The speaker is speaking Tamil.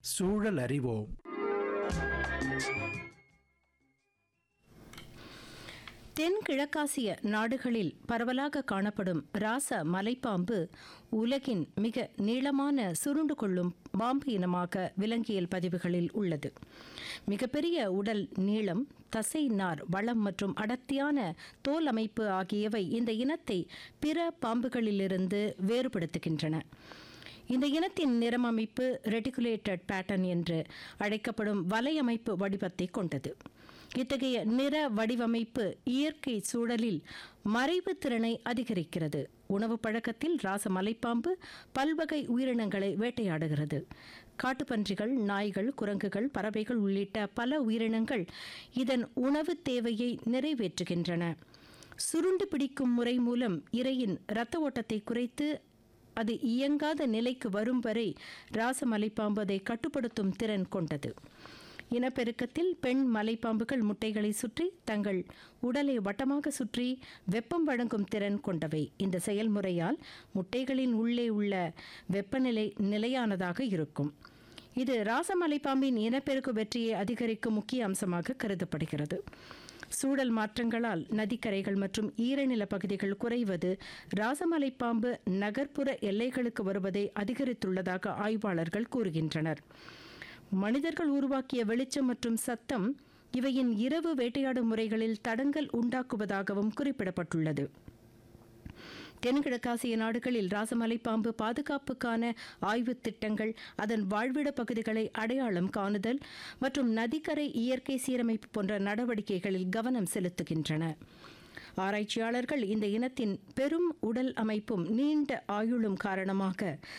சூழல் அறிவோம் தென்கிழக்காசிய நாடுகளில் பரவலாக காணப்படும் ராச மலைப்பாம்பு உலகின் மிக நீளமான சுருண்டு கொள்ளும் பாம்பு இனமாக விலங்கியல் பதிவுகளில் உள்ளது மிகப்பெரிய உடல் நீளம் தசை நார் வளம் மற்றும் அடர்த்தியான தோல் அமைப்பு ஆகியவை இந்த இனத்தை பிற பாம்புகளிலிருந்து வேறுபடுத்துகின்றன இந்த இனத்தின் நிறமமைப்பு ரெட்டிகுலேட்டட் பேட்டர்ன் என்று அழைக்கப்படும் வலையமைப்பு வடிவத்தை கொண்டது இத்தகைய நிற வடிவமைப்பு இயற்கை சூழலில் மறைவு திறனை அதிகரிக்கிறது உணவு பழக்கத்தில் ராச மலைப்பாம்பு பல்வகை உயிரினங்களை வேட்டையாடுகிறது காட்டுப்பன்றிகள் நாய்கள் குரங்குகள் பறவைகள் உள்ளிட்ட பல உயிரினங்கள் இதன் உணவு தேவையை நிறைவேற்றுகின்றன சுருண்டு பிடிக்கும் முறை மூலம் இரையின் இரத்த ஓட்டத்தை குறைத்து அது இயங்காத நிலைக்கு வரும் வரை ராச மலைப்பாம்பு அதை கட்டுப்படுத்தும் திறன் கொண்டது இனப்பெருக்கத்தில் பெண் மலைப்பாம்புகள் முட்டைகளை சுற்றி தங்கள் உடலை வட்டமாக சுற்றி வெப்பம் வழங்கும் திறன் கொண்டவை இந்த செயல்முறையால் முட்டைகளின் உள்ளே உள்ள வெப்பநிலை நிலையானதாக இருக்கும் இது ராசமலைப்பாம்பின் இனப்பெருக்க வெற்றியை அதிகரிக்கும் முக்கிய அம்சமாக கருதப்படுகிறது சூழல் மாற்றங்களால் நதிக்கரைகள் மற்றும் ஈரநில பகுதிகள் குறைவது ராசமலைப்பாம்பு நகர்ப்புற எல்லைகளுக்கு வருவதை அதிகரித்துள்ளதாக ஆய்வாளர்கள் கூறுகின்றனர் மனிதர்கள் உருவாக்கிய வெளிச்சம் மற்றும் சத்தம் இவையின் இரவு வேட்டையாடும் முறைகளில் தடங்கல் உண்டாக்குவதாகவும் குறிப்பிடப்பட்டுள்ளது தென்கிழக்காசிய நாடுகளில் ராசமலைப்பாம்பு பாதுகாப்புக்கான ஆய்வுத் திட்டங்கள் அதன் வாழ்விட பகுதிகளை அடையாளம் காணுதல் மற்றும் நதிக்கரை இயற்கை சீரமைப்பு போன்ற நடவடிக்கைகளில் கவனம் செலுத்துகின்றன ஆராய்ச்சியாளர்கள் இந்த இனத்தின் பெரும் உடல் அமைப்பும் நீண்ட ஆயுளும் காரணமாக